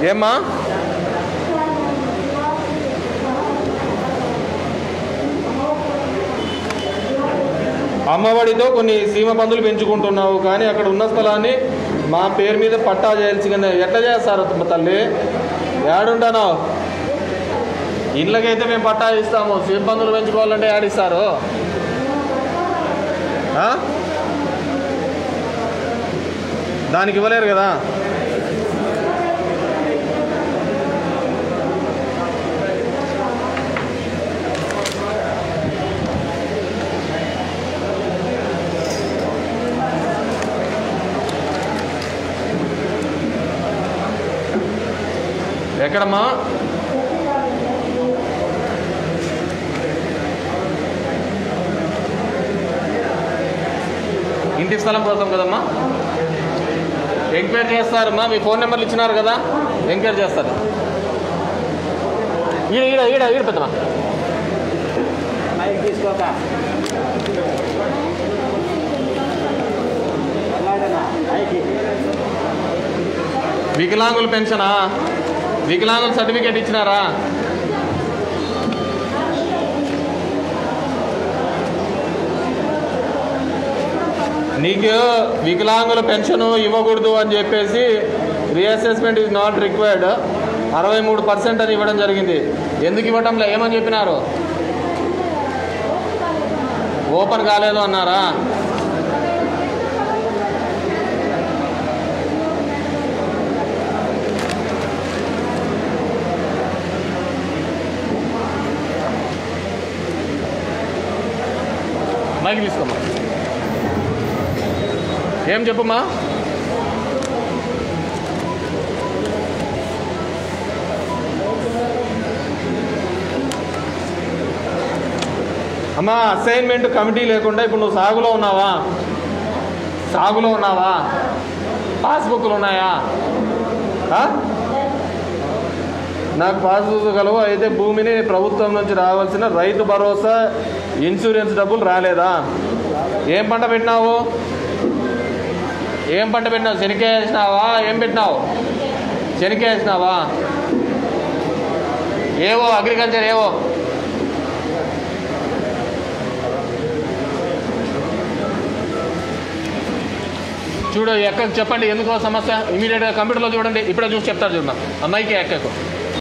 ఏమ్మా అమ్మఒడితో కొన్ని సీమ పందులు పెంచుకుంటున్నావు కానీ అక్కడ ఉన్న స్థలాన్ని మా పేరు మీద పట్టా చేయాల్సి కానీ ఎట్లా చేస్తారు అమ్మ తల్లి ఏడుంటాను ఇళ్ళకైతే మేము పట్టా ఇస్తాము సీమ పందులు పెంచుకోవాలంటే ఏడిస్తారు ఆ? దానికి ఇవ్వలేరు కదా ఎక్కడమ్మా ఇంటి స్థలం కోసం కదమ్మా ఎంక్వైరీ చేస్తారమ్మా మీ ఫోన్ నెంబర్లు ఇచ్చినారు కదా ఎంక్వైరీ చేస్తారు ఈడ ఈడ ఈడ ఈడ పెద్దమా మైక్ తీసుకోక అలాగనా మైక్ వికలాంగుల పెన్షనా వికలాంగుల సర్టిఫికేట్ ఇచ్చినారా నీకు వికలాంగుల పెన్షన్ ఇవ్వకూడదు అని చెప్పేసి రీఅసెస్మెంట్ ఈజ్ నాట్ రిక్వైర్డ్ అరవై మూడు పర్సెంట్ అని ఇవ్వడం జరిగింది ఎందుకు ఇవ్వటంలో ఏమని చెప్పినారు ఓపెన్ కాలేదు అన్నారా మైక్ తీసుకోమ్మా ఏం చెప్పమ్మా అమ్మా అసైన్మెంట్ కమిటీ లేకుండా ఇప్పుడు నువ్వు సాగులో ఉన్నావా సాగులో ఉన్నావా పాస్బుక్లు ఉన్నాయా ఆ? నాకు పాస్బుక్ కలవు అయితే భూమిని ప్రభుత్వం నుంచి రావాల్సిన రైతు భరోసా ఇన్సూరెన్స్ డబ్బులు రాలేదా ఏం పంట పెట్టినావు ఏం పంట పెట్టినావు శనికాయ వేసినావా ఏం పెట్టినావు శనికాయ వేసినావా ఏవో అగ్రికల్చర్ ఏవో చూడు ఎక్కకు చెప్పండి ఎందుకో సమస్య ఇమీడియట్గా కంప్యూటర్లో చూడండి ఇప్పుడే చూసి చెప్తారు చూడమ్మా అమ్మాయికి ఎక్కకు